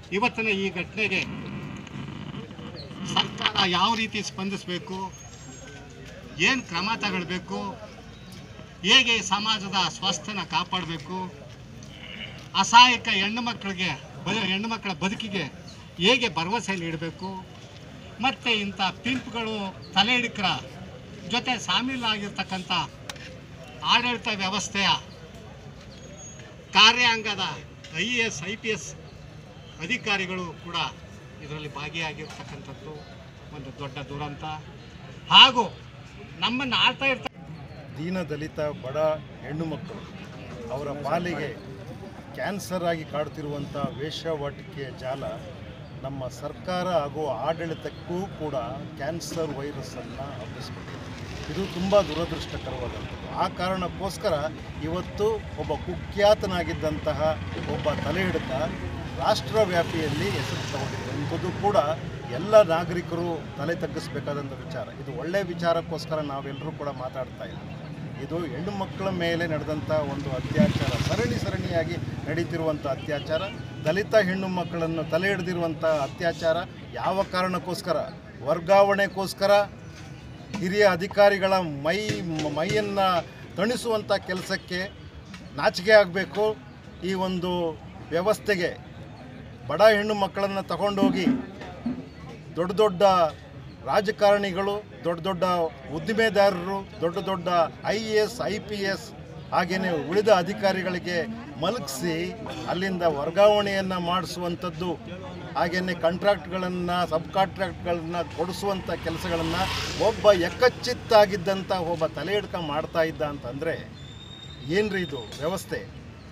ಇವತ್ತಿನ ಈ ಘಟನೆಗೆ ಸರ್ಕಾರ ಯಾವ ರೀತಿ ಸ್ಪಂದಿಸಬೇಕು ಏನು ಕ್ರಮ ತಗೊಳ್ಬೇಕು ಹೇಗೆ ಸಮಾಜದ ಸ್ವಾಸ್ಥ್ಯನ ಕಾಪಾಡಬೇಕು ಅಸಹಾಯಕ ಹೆಣ್ಣು ಮಕ್ಕಳಿಗೆ ಬ ಹೆಣ್ಣು ಮಕ್ಕಳ ಬದುಕಿಗೆ ಹೇಗೆ ಭರವಸೆ ನೀಡಬೇಕು ಮತ್ತು ಇಂಥ ಪಿಂಪ್ಗಳು ತಲೆ ಹಿಡಿಕರ ಜೊತೆ ಸಾಮೀಲಾಗಿರ್ತಕ್ಕಂಥ ಆಡಳಿತ ವ್ಯವಸ್ಥೆಯ ಕಾರ್ಯಾಂಗದ I A S I P S ಅಧಿಕಾರಿಗಳು ಕೂಡ ಇದರಲ್ಲಿ ಭಾಗಿಯಾಗಿರ್ತಕ್ಕಂಥದ್ದು ಒಂದು ದೊಡ್ಡ ದುರಂತ ಹಾಗೂ ನಮ್ಮನ್ನು ಆಳ್ತಾ ಇರ್ತ ದೀನದಲಿತ ಬಡ ಹೆಣ್ಣು ಮಕ್ಕಳು ಅವರ ಪಾಲಿಗೆ ಕ್ಯಾನ್ಸರ್ ಆಗಿ ಕಾಡುತ್ತಿರುವಂಥ ವೇಶ್ಯಾವಾಟಿಕೆಯ ಜಾಲ ನಮ್ಮ ಸರ್ಕಾರ ಹಾಗೂ ಆಡಳಿತಕ್ಕೂ ಕೂಡ ಕ್ಯಾನ್ಸರ್ ವೈರಸ್ಸನ್ನು ಹಬ್ಬಿಸ್ಬಿಟ್ಟಿದೆ ಇದು ತುಂಬ ದುರದೃಷ್ಟಕರವಾದಂಥದ್ದು ಆ ಕಾರಣಕ್ಕೋಸ್ಕರ ಇವತ್ತು ಒಬ್ಬ ಕುಖ್ಯಾತನಾಗಿದ್ದಂತಹ ಒಬ್ಬ ತಲೆ ಹಿಡಿತ ರಾಷ್ಟ್ರವ್ಯಾಪಿಯಲ್ಲಿ ಹೆಸರು ತಗೊಂಡಿರುವಂಥದ್ದು ಕೂಡ ಎಲ್ಲ ನಾಗರಿಕರು ತಲೆ ತಗ್ಗಿಸಬೇಕಾದಂಥ ವಿಚಾರ ಇದು ಒಳ್ಳೆಯ ವಿಚಾರಕ್ಕೋಸ್ಕರ ನಾವೆಲ್ಲರೂ ಕೂಡ ಮಾತಾಡ್ತಾ ಇದ್ದೀವಿ ಇದು ಹೆಣ್ಣು ಮಕ್ಕಳ ಮೇಲೆ ನಡೆದಂಥ ಒಂದು ಅತ್ಯಾಚಾರ ಸರಣಿ ಸರಣಿಯಾಗಿ ನಡೀತಿರುವಂಥ ಅತ್ಯಾಚಾರ ದಲಿತ ಹೆಣ್ಣು ಮಕ್ಕಳನ್ನು ತಲೆ ಹಿಡಿದಿರುವಂಥ ಅತ್ಯಾಚಾರ ಯಾವ ಕಾರಣಕ್ಕೋಸ್ಕರ ವರ್ಗಾವಣೆಗೋಸ್ಕರ ಹಿರಿಯ ಅಧಿಕಾರಿಗಳ ಮೈ ಮೈಯನ್ನು ತಣಿಸುವಂಥ ಕೆಲಸಕ್ಕೆ ನಾಚಿಕೆ ಆಗಬೇಕು ಈ ಒಂದು ವ್ಯವಸ್ಥೆಗೆ ಬಡ ಹೆಣ್ಣು ಮಕ್ಕಳನ್ನು ತಗೊಂಡೋಗಿ ದೊಡ್ಡ ದೊಡ್ಡ ರಾಜಕಾರಣಿಗಳು ದೊಡ್ಡ ದೊಡ್ಡ ಉದ್ದಿಮೆದಾರರು ದೊಡ್ಡ ದೊಡ್ಡ I A S I P S ಹಾಗೆಯೇ ಉಳಿದ ಅಧಿಕಾರಿಗಳಿಗೆ ಮಲಗಿಸಿ ಅಲ್ಲಿಂದ ವರ್ಗಾವಣೆಯನ್ನು ಮಾಡಿಸುವಂಥದ್ದು ಹಾಗೆಯೇ ಕಾಂಟ್ರಾಕ್ಟ್ಗಳನ್ನು ಸಬ್ ಕಾಂಟ್ರಾಕ್ಟ್ಗಳನ್ನ ಕೊಡಿಸುವಂಥ ಕೆಲಸಗಳನ್ನು ಒಬ್ಬ ಎಕ್ಕಚ್ಚಿತ್ತಾಗಿದ್ದಂಥ ಒಬ್ಬ ತಲೆ ಹಿಡ್ಕ ಮಾಡ್ತಾ ಇದ್ದ ಅಂತಂದರೆ ಏನ್ರಿ ಇದು ವ್ಯವಸ್ಥೆ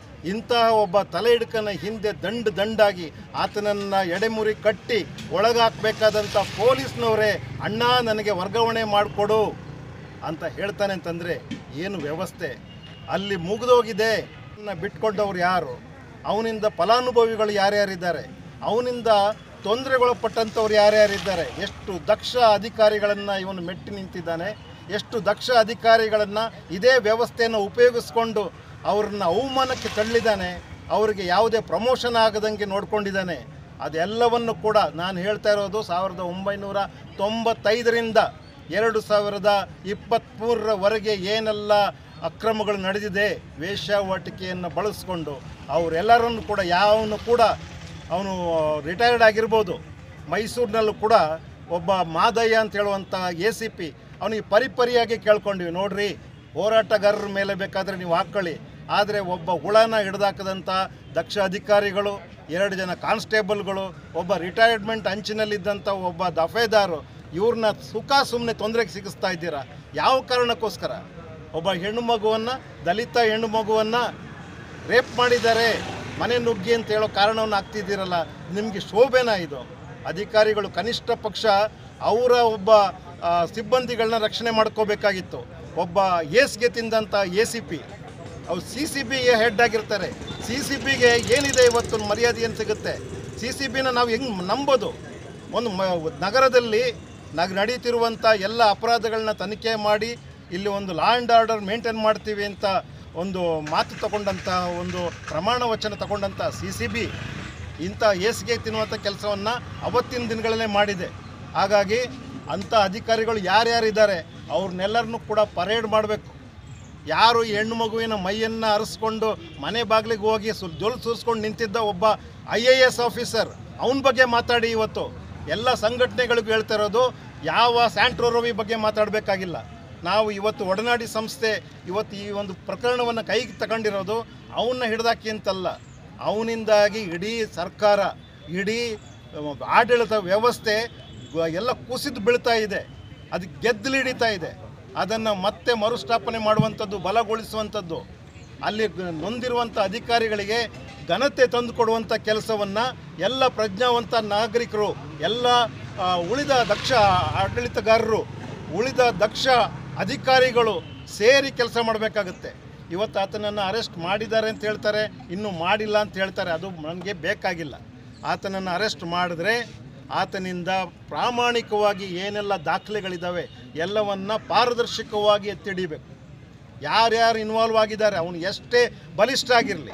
ಇಂತಹ ಒಬ್ಬ ತಲೆ ಹಿಡ್ಕನ ಹಿಂದೆ ದಂಡ್ ದಂಡಾಗಿ ಆತನನ್ನು ಎಡೆಮುರಿ ಕಟ್ಟಿ ಒಳಗಾಕಬೇಕಾದಂಥ ಪೊಲೀಸ್ನವರೇ ಅಣ್ಣ ನನಗೆ ವರ್ಗಾವಣೆ ಮಾಡಿಕೊಡು ಅಂತ ಹೇಳ್ತಾನೆ ಅಂತಂದರೆ ಏನು ವ್ಯವಸ್ಥೆ ಅಲ್ಲಿ ಮುಗಿದೋಗಿದೆ ಬಿಟ್ಕೊಂಡವ್ರು ಯಾರು ಅವನಿಂದ ಫಲಾನುಭವಿಗಳು ಯಾರ್ಯಾರಿದ್ದಾರೆ ಅವನಿಂದ ತೊಂದರೆಗೊಳಪಟ್ಟಂಥವ್ರು ಯಾರ್ಯಾರಿದ್ದಾರೆ ಎಷ್ಟು ದಕ್ಷ ಅಧಿಕಾರಿಗಳನ್ನು ಇವನು ಮೆಟ್ಟಿ ನಿಂತಿದ್ದಾನೆ ಎಷ್ಟು ದಕ್ಷ ಅಧಿಕಾರಿಗಳನ್ನು ಇದೇ ವ್ಯವಸ್ಥೆಯನ್ನು ಉಪಯೋಗಿಸ್ಕೊಂಡು ಅವ್ರನ್ನ ಅವಮಾನಕ್ಕೆ ತಳ್ಳಿದ್ದಾನೆ ಅವರಿಗೆ ಯಾವುದೇ ಪ್ರಮೋಷನ್ ಆಗದಂಗೆ ನೋಡ್ಕೊಂಡಿದ್ದಾನೆ ಅದೆಲ್ಲವನ್ನು ಕೂಡ ನಾನು ಹೇಳ್ತಾ ಇರೋದು ಸಾವಿರದ ಒಂಬೈನೂರ ತೊಂಬತ್ತೈದರಿಂದ ಎರಡು ಸಾವಿರದ ಇಪ್ಪತ್ತ್ಮೂರರವರೆಗೆ ಏನೆಲ್ಲ ಅಕ್ರಮಗಳು ನಡೆದಿದೆ ವೇಶ್ಯಾವಾಟಿಕೆಯನ್ನು ಬಳಸ್ಕೊಂಡು ಅವರೆಲ್ಲರನ್ನು ಕೂಡ ಯಾವನು ಕೂಡ ಅವನು ರಿಟೈರ್ಡ್ ಆಗಿರ್ಬೋದು ಮೈಸೂರಿನಲ್ಲೂ ಕೂಡ ಒಬ್ಬ ಮಾದಯ್ಯ ಅಂತ ಹೇಳುವಂಥ ಎ ಸಿ ಪಿ ಅವನಿಗೆ ಪರಿಪರಿಯಾಗಿ ಕೇಳ್ಕೊಂಡಿವಿ ನೋಡ್ರಿ ಹೋರಾಟಗಾರರ ಮೇಲೆ ಬೇಕಾದರೆ ನೀವು ಹಾಕ್ಕೊಳ್ಳಿ ಆದರೆ ಒಬ್ಬ ಹುಳನ ಹಿಡ್ದಾಕದಂಥ ದಕ್ಷ ಅಧಿಕಾರಿಗಳು ಎರಡು ಜನ ಕಾನ್ಸ್ಟೇಬಲ್ಗಳು ಒಬ್ಬ ರಿಟೈರ್ಮೆಂಟ್ ಅಂಚಿನಲ್ಲಿದ್ದಂಥ ಒಬ್ಬ ದಫೇದಾರು ಇವ್ರನ್ನ ಸುಖ ಸುಮ್ಮನೆ ತೊಂದರೆಗೆ ಸಿಗಿಸ್ತಾ ಇದ್ದೀರಾ ಯಾವ ಕಾರಣಕ್ಕೋಸ್ಕರ ಒಬ್ಬ ಹೆಣ್ಣು ಮಗುವನ್ನು ದಲಿತ ಹೆಣ್ಣು ಮಗುವನ್ನು ರೇಪ್ ಮಾಡಿದ್ದಾರೆ ಮನೆ ನುಗ್ಗಿ ಅಂತ ಹೇಳೋ ಕಾರಣವನ್ನು ಆಗ್ತಿದ್ದೀರಲ್ಲ ನಿಮಗೆ ಶೋಭೆನಾ ಇದು ಅಧಿಕಾರಿಗಳು ಕನಿಷ್ಠ ಪಕ್ಷ ಅವರ ಒಬ್ಬ ಆ, ಸಿಬ್ಬಂದಿಗಳನ್ನ ರಕ್ಷಣೆ ಮಾಡ್ಕೋಬೇಕಾಗಿತ್ತು ಒಬ್ಬ ಏಸ್ಗೆ ತಿಂದಂಥ ಎ ಸಿ ಪಿ ಅವ್ರು ಸಿ ಸಿ ಬಿಗೆ ಹೆಡ್ ಆಗಿರ್ತಾರೆ ಸಿ ಸಿ ಬಿಗೆ ಏನಿದೆ ಇವತ್ತು ಮರ್ಯಾದೆ ಏನು ಸಿಗುತ್ತೆ ಸಿ ಸಿ ಬಿನ ನಾವು ಹೆಂಗೆ ನಂಬೋದು ಒಂದು ಮ ನಗರದಲ್ಲಿ ನಗ ನಡೀತಿರುವಂಥ ಎಲ್ಲ ಅಪರಾಧಗಳನ್ನ ತನಿಖೆ ಮಾಡಿ ಇಲ್ಲಿ ಒಂದು ಲಾ ಆ್ಯಂಡ್ ಆರ್ಡರ್ ಮೇಂಟೈನ್ ಮಾಡ್ತೀವಿ ಅಂತ ಒಂದು ಮಾತು ತಗೊಂಡಂಥ ಒಂದು ಪ್ರಮಾಣ ವಚನ ತಗೊಂಡಂಥ ಸಿ ಸಿ ಬಿ ಇಂಥ ಏಸಿಗೆ ತಿನ್ನುವಂಥ ಕೆಲಸವನ್ನು ಅವತ್ತಿನ ದಿನಗಳಲ್ಲೇ ಮಾಡಿದೆ ಹಾಗಾಗಿ ಅಂಥ ಅಧಿಕಾರಿಗಳು ಯಾರ್ಯಾರಿದ್ದಾರೆ ಅವ್ರನ್ನೆಲ್ಲರನ್ನೂ ಕೂಡ ಪರೇಡ್ ಮಾಡಬೇಕು ಯಾರು ಈ ಹೆಣ್ಣು ಮಗುವಿನ ಮೈಯನ್ನು ಅರಸ್ಕೊಂಡು ಮನೆ ಬಾಗಿಲಿಗೆ ಹೋಗಿ ಸು ಜೊಲ್ ಸುರಿಸ್ಕೊಂಡು ನಿಂತಿದ್ದ ಒಬ್ಬ ಐ ಎ ಎಸ್ ಆಫೀಸರ್ ಅವನ ಬಗ್ಗೆ ಮಾತಾಡಿ ಇವತ್ತು ಎಲ್ಲ ಸಂಘಟನೆಗಳಿಗೂ ಹೇಳ್ತಾ ಇರೋದು ಯಾವ ಸ್ಯಾಂಟ್ರೋ ರವಿ ಬಗ್ಗೆ ಮಾತಾಡಬೇಕಾಗಿಲ್ಲ ನಾವು ಇವತ್ತು ಒಡನಾಡಿ ಸಂಸ್ಥೆ ಇವತ್ತು ಈ ಒಂದು ಪ್ರಕರಣವನ್ನು ಕೈಗೆ ತಗೊಂಡಿರೋದು ಅವನ್ನ ಹಿಡ್ದಾಕಿ ಅಂತಲ್ಲ ಅವನಿಂದಾಗಿ ಇಡೀ ಸರ್ಕಾರ ಇಡೀ ಅಹ್, ಆಡಳಿತ ವ್ಯವಸ್ಥೆ ಗ- ಎಲ್ಲ ಕುಸಿದು ಬೀಳ್ತಾ ಇದೆ ಅದು ಗೆದ್ದಲು ಹಿಡಿತಾ ಇದೆ ಅದನ್ನು ಮತ್ತೆ ಮರುಸ್ಥಾಪನೆ ಮಾಡುವಂಥದ್ದು ಬಲಗೊಳಿಸುವಂಥದ್ದು ಅಲ್ಲಿ ಗ- ನೊಂದಿರುವಂಥ ಅಧಿಕಾರಿಗಳಿಗೆ ಘನತೆ ತಂದುಕೊಡುವಂಥ ಕೆಲಸವನ್ನು ಎಲ್ಲ ಪ್ರಜ್ಞಾವಂತ ನಾಗರಿಕರು ಎಲ್ಲ ಆ, ಉಳಿದ ದಕ್ಷ ಆಡಳಿತಗಾರರು ಉಳಿದ ದಕ್ಷ ಅಧಿಕಾರಿಗಳು ಸೇರಿ ಕೆಲಸ ಮಾಡಬೇಕಾಗುತ್ತೆ ಇವತ್ತು ಆತನನ್ನು ಅರೆಸ್ಟ್ ಮಾಡಿದ್ದಾರೆ ಅಂತ ಹೇಳ್ತಾರೆ ಇನ್ನೂ ಮಾಡಿಲ್ಲ ಅಂತ ಹೇಳ್ತಾರೆ ಅದು ನನಗೆ ಬೇಕಾಗಿಲ್ಲ ಆತನನ್ನು ಅರೆಸ್ಟ್ ಮಾಡಿದ್ರೆ ಆತನಿಂದ ಪ್ರಾಮಾಣಿಕವಾಗಿ ಏನೆಲ್ಲ ದಾಖಲೆಗಳಿದ್ದಾವೆ ಎಲ್ಲವನ್ನ ಪಾರದರ್ಶಕವಾಗಿ ಎತ್ತಿಡಿಬೇಕು ಯಾರ್ಯಾರು ಇನ್ವಾಲ್ವ್ ಆಗಿದ್ದಾರೆ ಅವನು ಎಷ್ಟೇ ಬಲಿಷ್ಠ ಆಗಿರಲಿ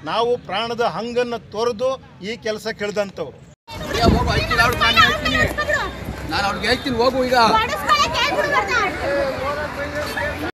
ನಾವು ಪ್ರಾಣದ ಹಂಗನ್ನು ತೊರೆದು ಈ ಕೆಲಸ ಕೆಳೆದಂಥವ್ರು ಹೋಗು ಐತಿ ನಾನು ಹೇಳ್ತೀನಿ ನಾನು ಅವ್ರಿಗೆ ಹೇಳ್ತೀನಿ ಹೋಗು ಈಗ